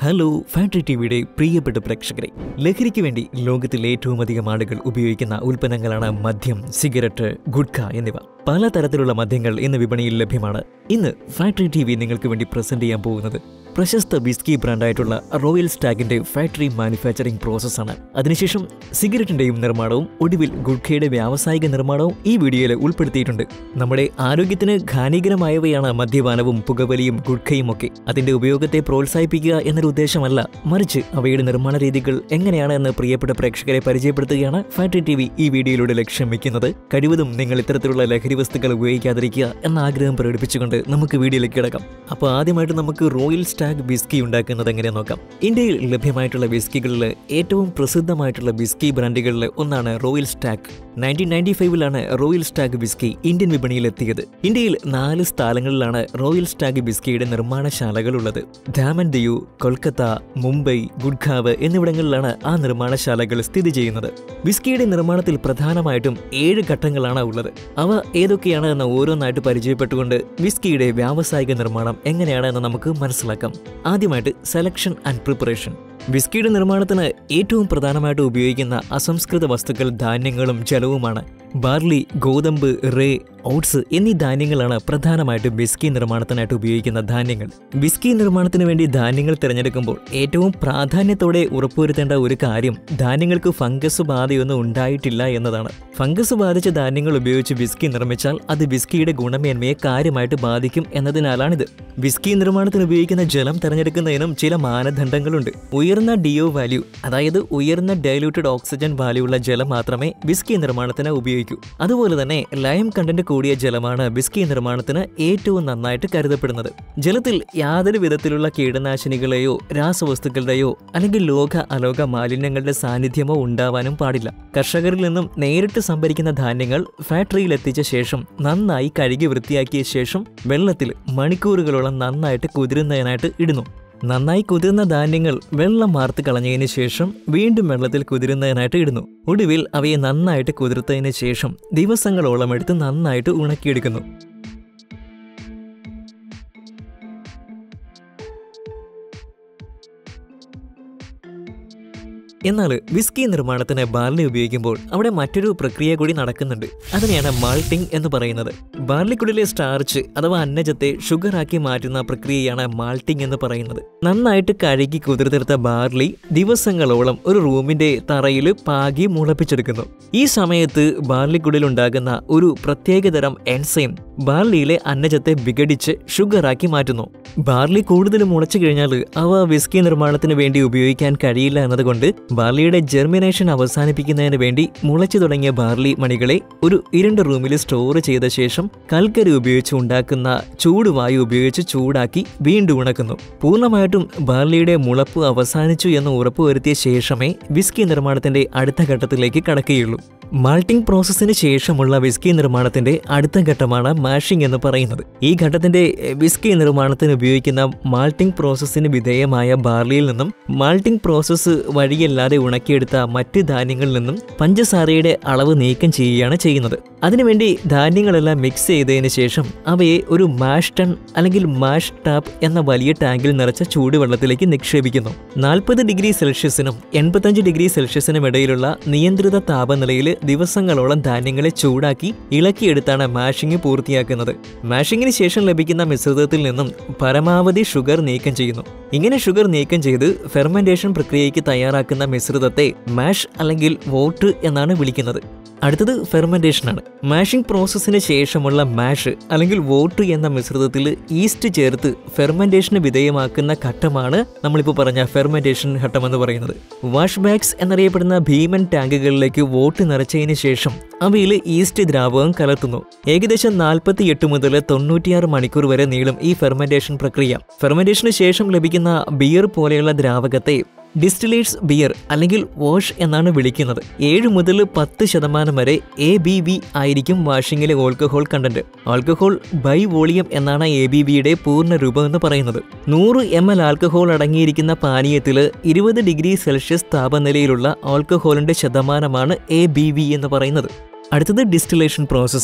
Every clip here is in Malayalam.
ഹലോ ഫാക്ടറി ടിവിയുടെ പ്രിയപ്പെട്ട പ്രേക്ഷകരെ ലഹരിക്ക് വേണ്ടി ലോകത്തിൽ ഏറ്റവും അധികം ആളുകൾ ഉപയോഗിക്കുന്ന ഉൽപ്പന്നങ്ങളാണ് മദ്യം സിഗരറ്റ് ഗുഡ്ക എന്നിവ പലതരത്തിലുള്ള മദ്യങ്ങൾ ഇന്ന് വിപണിയിൽ ലഭ്യമാണ് ഇന്ന് ഫാക്ടറി ടി വി നിങ്ങൾക്ക് വേണ്ടി പ്രസന്റ് ചെയ്യാൻ പോകുന്നത് പ്രശസ്ത വിസ്കി ബ്രാൻഡായിട്ടുള്ള റോയൽ സ്റ്റാഗിന്റെ ഫാക്ടറി മാനുഫാക്ചറിംഗ് പ്രോസസ്സാണ് അതിനുശേഷം സിഗരറ്റിന്റെയും നിർമ്മാണവും ഒടുവിൽ ഗുഡ്ഖയുടെ വ്യാവസായിക നിർമ്മാണവും ഈ വീഡിയോയിൽ ഉൾപ്പെടുത്തിയിട്ടുണ്ട് നമ്മുടെ ആരോഗ്യത്തിന് ഹാനികരമായവയാണ് മദ്യപാനവും പുകവലിയും ഗുഡ്ഖയും ഒക്കെ അതിന്റെ ഉപയോഗത്തെ പ്രോത്സാഹിപ്പിക്കുക എന്നൊരു ഉദ്ദേശമല്ല മറിച്ച് അവയുടെ നിർമ്മാണ രീതികൾ എങ്ങനെയാണ് എന്ന് പ്രിയപ്പെട്ട പ്രേക്ഷകരെ പരിചയപ്പെടുത്തുകയാണ് ഫാക്ടറി ടി വി ഈ വീഡിയോയിലൂടെ ലക്ഷ്യം വെക്കുന്നത് കഴിവതും നിങ്ങൾ ഇത്തരത്തിലുള്ള ലഹരി വസ്തുക്കൾ ഉപയോഗിക്കാതിരിക്കുക എന്ന ആഗ്രഹം പ്രകടിപ്പിച്ചുകൊണ്ട് നമുക്ക് വീഡിയോയിലേക്ക് കിടക്കാം അപ്പോൾ ആദ്യമായിട്ട് നമുക്ക് റോയൽ സ്റ്റാഗ് വിസ്കി ഉണ്ടാക്കുന്നത് എങ്ങനെ നോക്കാം ഇന്ത്യയിൽ ലഭ്യമായിട്ടുള്ള വിസ്കികളിൽ ഏറ്റവും പ്രസിദ്ധമായിട്ടുള്ള വിസ്കി ബ്രാൻഡുകളിൽ ഒന്നാണ് റോയൽ സ്റ്റാഗ് നയൻറ്റീൻ നയൻറ്റി ഫൈവിലാണ് റോയൽ സ്റ്റാഗ് വിസ്കി ഇന്ത്യൻ വിപണിയിൽ എത്തിയത് ഇന്ത്യയിൽ നാല് സ്ഥലങ്ങളിലാണ് റോയൽ സ്റ്റാഗ് വിസ്കിയുടെ നിർമ്മാണശാലകൾ ഉള്ളത് ദാമൻ ദിയു കൊൽക്കത്ത മുംബൈ ഗുഡ്ഗാവ് എന്നിവിടങ്ങളിലാണ് ആ നിർമ്മാണശാലകൾ സ്ഥിതി ചെയ്യുന്നത് വിസ്കിയുടെ നിർമ്മാണത്തിൽ പ്രധാനമായിട്ടും ഏഴ് ഘട്ടങ്ങളാണ് ഉള്ളത് അവ ഏതൊക്കെയാണ് എന്ന് ഓരോന്നായിട്ട് പരിചയപ്പെട്ടുകൊണ്ട് വിസ്കിയുടെ വ്യാവസായിക നിർമ്മാണം എങ്ങനെയാണെന്ന് നമുക്ക് മനസ്സിലാക്കാം ആദ്യമായിട്ട് സെലക്ഷൻ ആൻഡ് പ്രിപ്പറേഷൻ വിസ്കിയുടെ നിർമ്മാണത്തിന് ഏറ്റവും പ്രധാനമായിട്ട് ഉപയോഗിക്കുന്ന അസംസ്കൃത വസ്തുക്കൾ ധാന്യങ്ങളും ജലവുമാണ് ബാർലി ഗോതമ്പ് റേ ഓട്സ് എന്നീ ധാന്യങ്ങളാണ് പ്രധാനമായിട്ടും വിസ്കി നിർമ്മാണത്തിനായിട്ട് ഉപയോഗിക്കുന്ന ധാന്യങ്ങൾ വിസ്കി നിർമ്മാണത്തിന് വേണ്ടി ധാന്യങ്ങൾ തിരഞ്ഞെടുക്കുമ്പോൾ ഏറ്റവും പ്രാധാന്യത്തോടെ ഉറപ്പുവരുത്തേണ്ട ഒരു കാര്യം ധാന്യങ്ങൾക്ക് ഫംഗസ് ബാധയൊന്നും ഉണ്ടായിട്ടില്ല എന്നതാണ് ഫംഗസ് ബാധിച്ച ധാന്യങ്ങൾ ഉപയോഗിച്ച് വിസ്കി നിർമ്മിച്ചാൽ അത് വിസ്കിയുടെ ഗുണമേന്മയെ കാര്യമായിട്ട് ബാധിക്കും എന്നതിനാലാണിത് വിസ്കി നിർമ്മാണത്തിന് ഉപയോഗിക്കുന്ന ജലം തിരഞ്ഞെടുക്കുന്നതിനും ചില മാനദണ്ഡങ്ങളുണ്ട് ഉയർന്ന ഡിഒ വാല്യൂ അതായത് ഉയർന്ന ഡൈലൂട്ടഡ് ഓക്സിജൻ വാല്യൂ ഉള്ള ജലം മാത്രമേ വിസ്കി നിർമ്മാണത്തിന് ഉപയോഗിക്കൂ അതുപോലെ തന്നെ ലൈം കണ്ടന്റ് കൂടിയ ജലമാണ് വിസ്കി നിർമ്മാണത്തിന് ഏറ്റവും നന്നായിട്ട് കരുതപ്പെടുന്നത് ജലത്തിൽ യാതൊരു വിധത്തിലുള്ള കീടനാശിനികളെയോ രാസവസ്തുക്കളുടെയോ അല്ലെങ്കിൽ ലോക അലോക മാലിന്യങ്ങളുടെ സാന്നിധ്യമോ ഉണ്ടാവാനും പാടില്ല കർഷകരിൽ നിന്നും നേരിട്ട് സംഭരിക്കുന്ന ധാന്യങ്ങൾ ഫാക്ടറിയിൽ എത്തിച്ച ശേഷം നന്നായി കഴുകി വൃത്തിയാക്കിയ ശേഷം വെള്ളത്തിൽ മണിക്കൂറുകളോളം നന്നായിട്ട് കുതിരുന്നതിനായിട്ട് ഇടുന്നു നന്നായി കുതിർന്ന ധാന്യങ്ങൾ വെള്ളം മാർത്ത് കളഞ്ഞതിന് ശേഷം വീണ്ടും വെള്ളത്തിൽ കുതിരുന്നതിനായിട്ട് ഇടുന്നു ഒടുവിൽ അവയെ നന്നായിട്ട് കുതിർത്തതിന് ശേഷം ദിവസങ്ങളോളം എടുത്ത് നന്നായിട്ട് ഉണക്കിയെടുക്കുന്നു എന്നാൽ വിസ്കി നിർമ്മാണത്തിന് ബാർലി ഉപയോഗിക്കുമ്പോൾ അവിടെ മറ്റൊരു പ്രക്രിയ കൂടി നടക്കുന്നുണ്ട് അതിനെയാണ് മാൾട്ടിംഗ് എന്ന് പറയുന്നത് ബാർലിക്കുള്ളിലെ സ്റ്റാർച്ച് അഥവാ അന്നജത്തെ ഷുഗറാക്കി മാറ്റുന്ന പ്രക്രിയയാണ് മാൾട്ടിംഗ് എന്ന് പറയുന്നത് നന്നായിട്ട് കഴുകി കുതിർത്തെടുത്ത ബാർലി ദിവസങ്ങളോളം ഒരു റൂമിന്റെ തറയിൽ പാകി മുളപ്പിച്ചെടുക്കുന്നു ഈ സമയത്ത് ബാർലിക്കുള്ളിൽ ഉണ്ടാകുന്ന ഒരു പ്രത്യേകതരം എൻസൈം ബാർലിയിലെ അന്നജത്തെ വിഘടിച്ച് ഷുഗറാക്കി മാറ്റുന്നു ബാർലി കൂടുതൽ മുളച്ചു കഴിഞ്ഞാൽ അവ വിസ്കി നിർമ്മാണത്തിന് വേണ്ടി ഉപയോഗിക്കാൻ കഴിയില്ല എന്നതുകൊണ്ട് ബാർലിയുടെ ജെർമിനേഷൻ അവസാനിപ്പിക്കുന്നതിന് വേണ്ടി മുളച്ചു തുടങ്ങിയ ബാർലി മണികളെ ഒരു ഇരുണ്ട റൂമിൽ സ്റ്റോർ ചെയ്ത ശേഷം കൽക്കരി ഉപയോഗിച്ച് ഉണ്ടാക്കുന്ന ചൂടുവായു ഉപയോഗിച്ച് ചൂടാക്കി വീണ്ടും ഉണക്കുന്നു പൂർണ്ണമായിട്ടും ബാർലിയുടെ മുളപ്പ് അവസാനിച്ചു എന്ന് ഉറപ്പുവരുത്തിയ ശേഷമേ വിസ്കി നിർമ്മാണത്തിന്റെ അടുത്ത ഘട്ടത്തിലേക്ക് കടക്കുകയുള്ളൂ മാൾട്ടിംഗ് പ്രോസസ്സിന് ശേഷമുള്ള വിസ്കി നിർമ്മാണത്തിന്റെ അടുത്ത ഘട്ടമാണ് മാഷിംഗ് എന്ന് പറയുന്നത് ഈ ഘട്ടത്തിന്റെ വിസ്കി നിർമ്മാണത്തിന് ഉപയോഗിക്കുന്ന മാൾട്ടിംഗ് പ്രോസസ്സിന് വിധേയമായ ബാർലിയിൽ നിന്നും മാൾട്ടിംഗ് പ്രോസസ്സ് വഴിയല്ലാതെ ഉണക്കിയെടുത്ത മറ്റ് ധാന്യങ്ങളിൽ നിന്നും പഞ്ചസാരയുടെ അളവ് നീക്കം ചെയ്യുകയാണ് ചെയ്യുന്നത് അതിനുവേണ്ടി ധാന്യങ്ങളെല്ലാം മിക്സ് ചെയ്തതിന് ശേഷം അവയെ ഒരു മാഷ് ടൺ അല്ലെങ്കിൽ മാഷ് ടാപ്പ് എന്ന വലിയ ടാങ്കിൽ നിറച്ച ചൂടുവെള്ളത്തിലേക്ക് നിക്ഷേപിക്കുന്നു നാൽപ്പത് ഡിഗ്രി സെൽഷ്യസിനും എൺപത്തഞ്ച് ഡിഗ്രി സെൽഷ്യസിനും ഇടയിലുള്ള നിയന്ത്രിത താപനിലയിൽ ദിവസങ്ങളോളം ധാന്യങ്ങളെ ചൂടാക്കി ഇളക്കിയെടുത്താണ് മാഷിംഗ് പൂർത്തിയാക്കുന്നത് മാഷിങ്ങിന് ശേഷം ലഭിക്കുന്ന മിശ്രിതത്തിൽ നിന്നും പരമാവധി ഷുഗർ നീക്കം ചെയ്യുന്നു ഇങ്ങനെ ഷുഗർ നീക്കം ചെയ്ത് ഫെർമെന്റേഷൻ പ്രക്രിയയ്ക്ക് തയ്യാറാക്കുന്ന മിശ്രിതത്തെ മാഷ് അല്ലെങ്കിൽ വോട്ട് എന്നാണ് വിളിക്കുന്നത് അടുത്തത് ഫെർമെന്റേഷനാണ് മാഷിംഗ് പ്രോസസ്സിന് ശേഷമുള്ള മാഷ് അല്ലെങ്കിൽ വോട്ട് എന്ന മിശ്രിതത്തിൽ ഈസ്റ്റ് ചേർത്ത് ഫെർമെന്റേഷന് വിധേയമാക്കുന്ന ഘട്ടമാണ് നമ്മളിപ്പോൾ പറഞ്ഞ ഫെർമെന്റേഷൻ ഘട്ടം എന്ന് പറയുന്നത് വാഷ് ബാഗ്സ് എന്നറിയപ്പെടുന്ന ഭീമൻ ടാങ്കുകളിലേക്ക് വോട്ട് നിറച്ചതിന് ശേഷം അവയിൽ ഈസ്റ്റ് ദ്രാവകം കലർത്തുന്നു ഏകദേശം നാൽപ്പത്തി എട്ട് മുതൽ തൊണ്ണൂറ്റിയാറ് മണിക്കൂർ വരെ നീളും ഈ ഫെർമെന്റേഷൻ പ്രക്രിയ ഫെർമെന്റേഷന് ശേഷം ലഭിക്കുന്ന ബിയർ പോലെയുള്ള ദ്രാവകത്തെ ഡിസ്റ്റിലേറ്റ്സ് ബിയർ അല്ലെങ്കിൽ വാഷ് എന്നാണ് വിളിക്കുന്നത് ഏഴ് മുതൽ പത്ത് ശതമാനം വരെ എ ബി വി ആയിരിക്കും വാഷിങ്ങിലെ alcohol content alcohol by volume എന്നാണ് എ ബി വിയുടെ പൂർണ്ണ രൂപം എന്ന് പറയുന്നത് നൂറ് എം എൽ ആൽക്കഹോൾ അടങ്ങിയിരിക്കുന്ന പാനീയത്തിൽ ഇരുപത് ഡിഗ്രി സെൽഷ്യസ് താപനിലയിലുള്ള ആൽക്കഹോളിന്റെ ശതമാനമാണ് എ ബി വി എന്ന് പറയുന്നത് അടുത്തത് ഡിസ്റ്റിലേഷൻ പ്രോസസ്സാണ്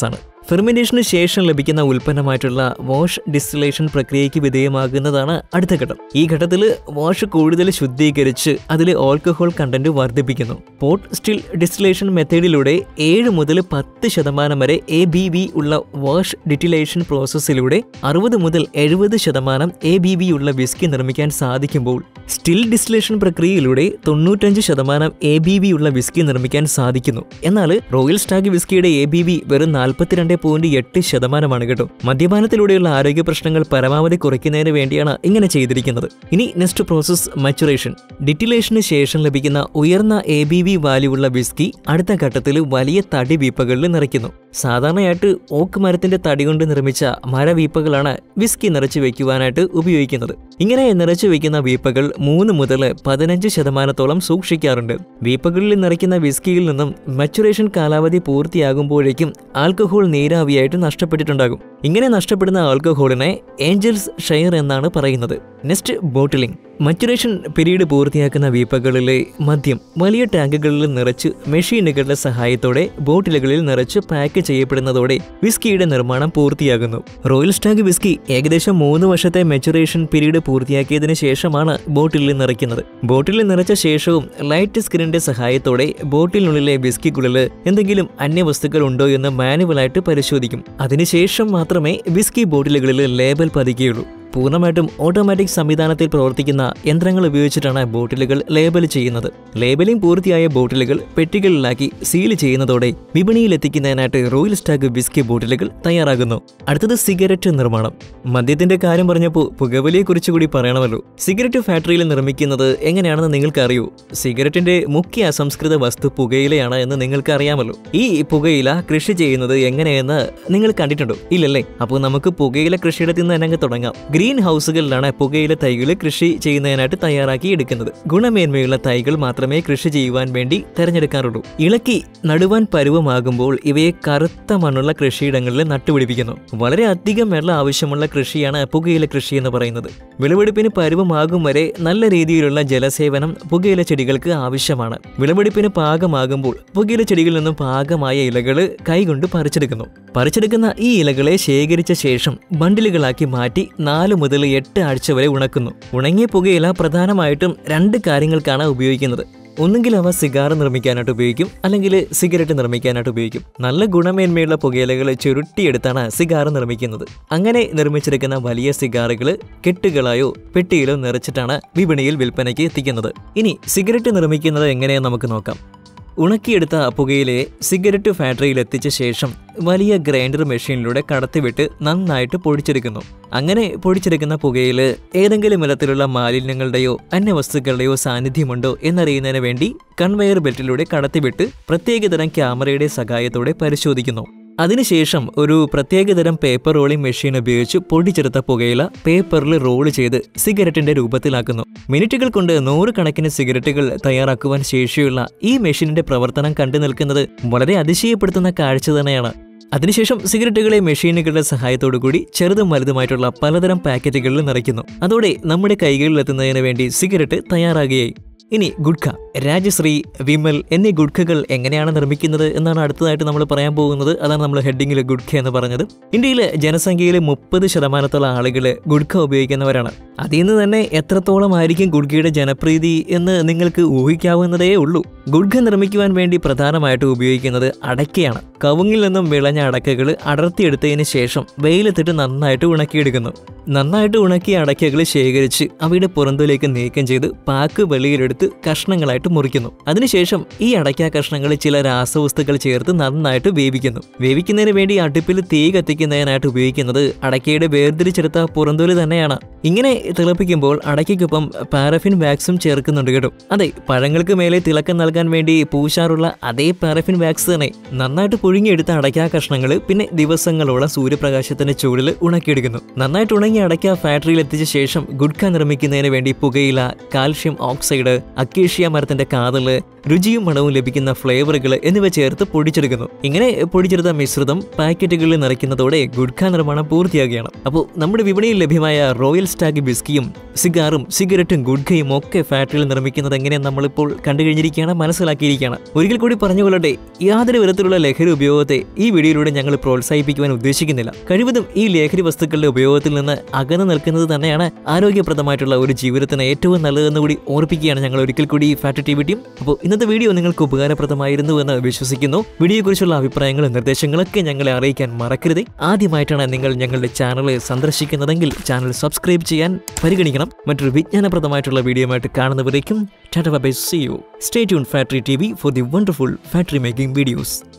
ഫെർമിനേഷന് ശേഷം ലഭിക്കുന്ന ഉൽപ്പന്നമായിട്ടുള്ള വാഷ് ഡിസ്റ്റിലേഷൻ പ്രക്രിയയ്ക്ക് വിധേയമാകുന്നതാണ് അടുത്ത ഘട്ടം ഈ ഘട്ടത്തിൽ വാഷ് കൂടുതൽ ശുദ്ധീകരിച്ച് അതിൽ ആൽക്കഹോൾ കണ്ടന്റ് വർദ്ധിപ്പിക്കുന്നു പോട്ട് സ്റ്റിൽ ഡിസ്റ്റിലേഷൻ മെത്തേഡിലൂടെ ഏഴ് മുതൽ പത്ത് ശതമാനം വരെ എ ബി വി ഉള്ള വാഷ് ഡിറ്റിലേഷൻ പ്രോസസ്സിലൂടെ അറുപത് മുതൽ എഴുപത് ശതമാനം എ ബി വി ഉള്ള വിസ്കി നിർമ്മിക്കാൻ സാധിക്കുമ്പോൾ സ്റ്റിൽ ഡിസ്റ്റിലേഷൻ പ്രക്രിയയിലൂടെ തൊണ്ണൂറ്റഞ്ച് ശതമാനം എ ബി വി ഉള്ള വിസ്കി നിർമ്മിക്കാൻ സാധിക്കുന്നു എന്നാൽ റോയൽ സ്റ്റാഗ് വിസ്കിയുടെ എ ബി വി വെറും നാൽപ്പത്തിരണ്ട് പോയിന്റ് എട്ട് ശതമാനമാണ് കേട്ടോ മദ്യപാനത്തിലൂടെയുള്ള ആരോഗ്യ പ്രശ്നങ്ങൾ പരമാവധി കുറയ്ക്കുന്നതിന് വേണ്ടിയാണ് ഇങ്ങനെ ചെയ്തിരിക്കുന്നത് ഇനി നെക്സ്റ്റ് പ്രോസസ് മച്ചുറേഷൻ ഡിറ്റിലേഷന് ശേഷം ലഭിക്കുന്ന ഉയർന്ന എ ബി വി വാല്യൂ ഉള്ള വിസ്കി അടുത്ത ഘട്ടത്തിൽ വലിയ തടി വീപ്പകളിൽ നിറയ്ക്കുന്നു സാധാരണയായിട്ട് ഓക്ക് മരത്തിന്റെ തടി കൊണ്ട് നിർമ്മിച്ച മരവീപ്പകളാണ് വിസ്കി നിറച്ചു വെക്കുവാനായിട്ട് ഉപയോഗിക്കുന്നത് ഇങ്ങനെ നിറച്ചു വെക്കുന്ന വീപ്പകൾ മൂന്ന് മുതൽ പതിനഞ്ച് ശതമാനത്തോളം സൂക്ഷിക്കാറുണ്ട് വീപ്പകളിൽ നിറയ്ക്കുന്ന വിസ്കിയിൽ നിന്നും മച്ചുറേഷൻ കാലാവധി പൂർത്തിയാകുമ്പോഴേക്കും ആൽക്കഹോൾ നീരാവിയായിട്ട് നഷ്ടപ്പെട്ടിട്ടുണ്ടാകും ഇങ്ങനെ നഷ്ടപ്പെടുന്ന ആൽക്കഹോളിനെ ഏഞ്ചൽസ് ഷെയർ എന്നാണ് പറയുന്നത് നെക്സ്റ്റ് ബോട്ടിലിംഗ് മച്ചുറേഷൻ പീരീഡ് പൂർത്തിയാക്കുന്ന വീപ്പകളിലെ മദ്യം വലിയ ടാങ്കുകളിൽ നിറച്ച് മെഷീനുകളുടെ സഹായത്തോടെ ബോട്ടിലുകളിൽ നിറച്ച് പാക്ക് ചെയ്യപ്പെടുന്നതോടെ വിസ്കിയുടെ നിർമ്മാണം പൂർത്തിയാകുന്നു റോയൽ സ്റ്റാഗ് വിസ്കി ഏകദേശം മൂന്ന് വർഷത്തെ മെച്ചുറേഷൻ പീരീഡ് പൂർത്തിയാക്കിയതിനു ശേഷമാണ് ബോട്ടിലിൽ നിറയ്ക്കുന്നത് ബോട്ടിലിൽ നിറച്ച ശേഷവും ലൈറ്റ് സ്ക്രീനിന്റെ സഹായത്തോടെ ബോട്ടിലിനുള്ളിലെ വിസ്കിക്കുള്ളിൽ എന്തെങ്കിലും അന്യവസ്തുക്കൾ ഉണ്ടോ എന്ന് മാനുവലായിട്ട് പരിശോധിക്കും അതിനുശേഷം മാത്രമേ വിസ്കി ബോട്ടിലുകളിൽ ലേബൽ പതിക്കുകയുള്ളൂ പൂർണ്ണമായിട്ടും ഓട്ടോമാറ്റിക് സംവിധാനത്തിൽ പ്രവർത്തിക്കുന്ന യന്ത്രങ്ങൾ ഉപയോഗിച്ചിട്ടാണ് ബോട്ടിലുകൾ ലേബൽ ചെയ്യുന്നത് ലേബലിംഗ് പൂർത്തിയായ ബോട്ടിലുകൾ പെട്ടികളിലാക്കി സീൽ ചെയ്യുന്നതോടെ വിപണിയിൽ എത്തിക്കുന്നതിനായിട്ട് റോയൽ സ്റ്റാഗ് വിസ്കി ബോട്ടിലുകൾ തയ്യാറാകുന്നു അടുത്തത് സിഗരറ്റ് നിർമ്മാണം മദ്യത്തിന്റെ കാര്യം പറഞ്ഞപ്പോൾ പുകവലിയെ കുറിച്ച് കൂടി പറയണമല്ലോ സിഗരറ്റ് ഫാക്ടറിയിൽ നിർമ്മിക്കുന്നത് എങ്ങനെയാണെന്ന് നിങ്ങൾക്ക് അറിയൂ സിഗരറ്റിന്റെ മുഖ്യ അസംസ്കൃത വസ്തു പുകയിലയാണ് എന്ന് നിങ്ങൾക്ക് അറിയാമല്ലോ ഈ പുകയില കൃഷി ചെയ്യുന്നത് എങ്ങനെയെന്ന് നിങ്ങൾ കണ്ടിട്ടുണ്ടോ ഇല്ലല്ലേ അപ്പോൾ നമുക്ക് പുകയില കൃഷിയിടത്തിൽ നിന്ന് തന്നെ അങ്ങ് തുടങ്ങാം ഗ്രീൻ ഹൗസുകളിലാണ് പുകയില തൈകൾ കൃഷി ചെയ്യുന്നതിനായിട്ട് തയ്യാറാക്കി എടുക്കുന്നത് ഗുണമേന്മയുള്ള തൈകൾ മാത്രമേ കൃഷി ചെയ്യുവാൻ വേണ്ടി തെരഞ്ഞെടുക്കാറുള്ളൂ ഇളക്കി നടുവാൻ പരുവമാകുമ്പോൾ ഇവയെ കറുത്ത മണ്ണുള്ള കൃഷിയിടങ്ങളിൽ നട്ടുപിടിപ്പിക്കുന്നു വളരെ അധികം വെള്ളം ആവശ്യമുള്ള കൃഷിയാണ് പുകയില കൃഷി എന്ന് പറയുന്നത് വിളവെടുപ്പിന് പരുവമാകും വരെ നല്ല രീതിയിലുള്ള ജലസേവനം പുകയില ചെടികൾക്ക് ആവശ്യമാണ് വിളവെടുപ്പിന് പാകമാകുമ്പോൾ പുകയില ചെടികളിൽ നിന്നും പാകമായ ഇലകൾ കൈകൊണ്ട് പറിച്ചെടുക്കുന്നു പറിച്ചെടുക്കുന്ന ഈ ഇലകളെ ശേഖരിച്ച ശേഷം ബണ്ടിലുകളാക്കി മാറ്റി നാല് മുതൽ എട്ട് ആഴ്ച വരെ ഉണക്കുന്നു ഉണങ്ങിയ പുകയില പ്രധാനമായിട്ടും രണ്ട് കാര്യങ്ങൾക്കാണ് ഉപയോഗിക്കുന്നത് ഒന്നുകിൽ അവ സിഗാർ നിർമ്മിക്കാനായിട്ട് ഉപയോഗിക്കും അല്ലെങ്കിൽ സിഗരറ്റ് നിർമ്മിക്കാനായിട്ട് ഉപയോഗിക്കും നല്ല ഗുണമേന്മയുള്ള പുകയിലകൾ ചുരുട്ടിയെടുത്താണ് സിഗാർ നിർമ്മിക്കുന്നത് അങ്ങനെ നിർമ്മിച്ചെടുക്കുന്ന വലിയ സിഗാറുകൾ കെട്ടുകളായോ പെട്ടിയിലോ നിറച്ചിട്ടാണ് വിപണിയിൽ വിൽപ്പനയ്ക്ക് എത്തിക്കുന്നത് ഇനി സിഗരറ്റ് നിർമ്മിക്കുന്നത് എങ്ങനെയെന്ന് നമുക്ക് നോക്കാം ഉണക്കിയെടുത്ത പുകയിലയെ സിഗരറ്റ് ഫാക്ടറിയിൽ എത്തിച്ച ശേഷം വലിയ ഗ്രൈൻഡർ മെഷീനിലൂടെ കടത്തിവിട്ട് നന്നായിട്ട് പൊടിച്ചെടുക്കുന്നു അങ്ങനെ പൊടിച്ചെടുക്കുന്ന പുകയിൽ ഏതെങ്കിലും വിധത്തിലുള്ള മാലിന്യങ്ങളുടെയോ അന്യവസ്തുക്കളുടെയോ സാന്നിധ്യമുണ്ടോ എന്നറിയുന്നതിന് വേണ്ടി കൺവെയർ ബെൽറ്റിലൂടെ കടത്തിവിട്ട് പ്രത്യേകതരം ക്യാമറയുടെ സഹായത്തോടെ പരിശോധിക്കുന്നു അതിനുശേഷം ഒരു പ്രത്യേകതരം പേപ്പർ റോളിംഗ് മെഷീൻ ഉപയോഗിച്ച് പൊടിച്ചെടുത്ത പുകയില പേപ്പറിൽ റോൾ ചെയ്ത് സിഗരറ്റിന്റെ രൂപത്തിലാക്കുന്നു മിനിറ്റുകൾ കൊണ്ട് നൂറുകണക്കിന് സിഗരറ്റുകൾ തയ്യാറാക്കുവാൻ ശേഷിയുള്ള ഈ മെഷീനിന്റെ പ്രവർത്തനം കണ്ടു നിൽക്കുന്നത് വളരെ അതിശയപ്പെടുത്തുന്ന കാഴ്ച തന്നെയാണ് അതിനുശേഷം സിഗരറ്റുകളെ മെഷീനുകളുടെ സഹായത്തോടു കൂടി ചെറുതും വലുതുമായിട്ടുള്ള പലതരം പാക്കറ്റുകളിൽ നിറയ്ക്കുന്നു അതോടെ നമ്മുടെ കൈകളിൽ എത്തുന്നതിന് വേണ്ടി സിഗരറ്റ് തയ്യാറാകുകയായി ഇനി ഗുഡ്ഖ രാജശ്രീ വിമൽ എന്നീ ഗുഡ്ഖകൾ എങ്ങനെയാണ് നിർമ്മിക്കുന്നത് എന്നാണ് അടുത്തതായിട്ട് നമ്മൾ പറയാൻ പോകുന്നത് അതാണ് നമ്മൾ ഹെഡിങ്ങിൽ ഗുഡ്ഖ എന്ന് പറഞ്ഞത് ഇന്ത്യയിലെ ജനസംഖ്യയിലെ മുപ്പത് ശതമാനത്തോളം ആളുകൾ ഗുഡ്ഖ ഉപയോഗിക്കുന്നവരാണ് അതിൽ നിന്ന് തന്നെ എത്രത്തോളം ആയിരിക്കും ഗുഡ്ഖയുടെ ജനപ്രീതി എന്ന് നിങ്ങൾക്ക് ഊഹിക്കാവുന്നതേ ഉള്ളൂ ഗുഡ്ഖ നിർമ്മിക്കുവാൻ വേണ്ടി പ്രധാനമായിട്ട് ഉപയോഗിക്കുന്നത് അടയ്ക്കയാണ് കവുങ്ങിൽ നിന്നും വിളഞ്ഞ അടക്കകൾ അടർത്തിയെടുത്തതിന് ശേഷം വെയിലത്തിട്ട് നന്നായിട്ട് ഉണക്കിയെടുക്കുന്നു നന്നായിട്ട് ഉണക്കിയ അടയ്ക്കകൾ ശേഖരിച്ച് അവയുടെ പുറന്തിലേക്ക് നീക്കം ചെയ്ത് പാക്ക് വെളിയിലെടുത്ത് കഷ്ണങ്ങളായിട്ട് മുറിക്കുന്നു അതിനുശേഷം ഈ അടയ്ക്ക കഷ്ണങ്ങൾ ചില രാസവസ്തുക്കൾ ചേർത്ത് നന്നായിട്ട് വേവിക്കുന്നു വേവിക്കുന്നതിന് വേണ്ടി അടുപ്പിൽ തീ കത്തിക്കുന്നതിനായിട്ട് ഉപയോഗിക്കുന്നത് അടയ്ക്കയുടെ വേർതിരിച്ചെടുത്ത പുറന്തൊലി തന്നെയാണ് ഇങ്ങനെ തിളപ്പിക്കുമ്പോൾ അടയ്ക്കൊപ്പം പാരഫിൻ വാക്സും ചേർക്കുന്നുണ്ട് കേട്ടോ അതെ പഴങ്ങൾക്ക് മേലെ തിളക്കം നൽകാൻ വേണ്ടി പൂശാറുള്ള അതേ പാരഫിൻ വാക്സ് തന്നെ നന്നായിട്ട് പുഴുങ്ങിയെടുത്ത അടയ്ക്ക കഷ്ണങ്ങൾ പിന്നെ ദിവസങ്ങളോളം സൂര്യപ്രകാശത്തിന്റെ ചൂടിൽ ഉണക്കിയെടുക്കുന്നു നന്നായിട്ട് ഉണങ്ങി അടയ്ക്ക ഫാക്ടറിയിൽ എത്തിച്ച ശേഷം ഗുഡ്ക നിർമ്മിക്കുന്നതിന് വേണ്ടി പുകയില കാൽഷ്യം ഓക്സൈഡ് അക്കേഷ്യ മരത്തിന്റെ കാതല് രുചിയും മണവും ലഭിക്കുന്ന ഫ്ലേവറുകൾ എന്നിവ ചേർത്ത് പൊടിച്ചെടുക്കുന്നു ഇങ്ങനെ പൊടിച്ചെടുത്ത മിശ്രിതം പാക്കറ്റുകളിൽ നിറയ്ക്കുന്നതോടെ ഗുഡ്ക നിർമ്മാണം പൂർത്തിയാകുകയാണ് അപ്പോൾ നമ്മുടെ വിപണിയിൽ ലഭ്യമായ റോയൽ സ്റ്റാഗ് ബിസ്കിയും സിഗാറും സിഗരറ്റും ഗുഡ്കയും ഒക്കെ ഫാക്ടറിയിൽ നിർമ്മിക്കുന്നത് എങ്ങനെ നമ്മളിപ്പോൾ കണ്ടു കഴിഞ്ഞിരിക്കുകയാണ് മനസ്സിലാക്കിയിരിക്കുകയാണ് ഒരിക്കൽ കൂടി പറഞ്ഞുകൊള്ളട്ടെ യാതൊരു വിധത്തിലുള്ള ലഹരി ഉപയോഗത്തെ ഈ വീഡിയോയിലൂടെ ഞങ്ങൾ പ്രോത്സാഹിപ്പിക്കുവാൻ ഉദ്ദേശിക്കുന്നില്ല കഴിവതും ഈ ലഹരി വസ്തുക്കളുടെ ഉപയോഗത്തിൽ നിന്ന് അകന്നു നിൽക്കുന്നത് തന്നെയാണ് ആരോഗ്യപ്രദമായിട്ടുള്ള ഒരു ജീവിതത്തിന് ഏറ്റവും നല്ലതെന്ന് കൂടി ഓർപ്പിക്കുകയാണ് ഞങ്ങൾ ഒരിക്കൽ കൂടി ഈ ഫാറ്റ് ടി ടീം അപ്പോൾ ഇന്നത്തെ വീഡിയോ നിങ്ങൾക്ക് ഉപകാരപ്രദമായിരുന്നു എന്ന് വിശ്വസിക്കുന്നു വീഡിയോയെക്കുറിച്ചുള്ള അഭിപ്രായങ്ങളും നിർദ്ദേശങ്ങളൊക്കെ ഞങ്ങളെ അറിയിക്കാൻ മറക്കരുത് ആദ്യമായിട്ടാണ് നിങ്ങൾ ഞങ്ങളുടെ ചാനൽ സന്ദർശിക്കുന്നതെങ്കിൽ ചാനൽ സബ്സ്ക്രൈബ് ചെയ്യാൻ പരിഗണിക്കണം മറ്റൊരു വിജ്ഞാനപ്രദമായിട്ടുള്ള വീഡിയോയുമായിട്ട് കാണുന്നവരേക്കും tata bye see you stay tune factory T V for the wonderful factory making videos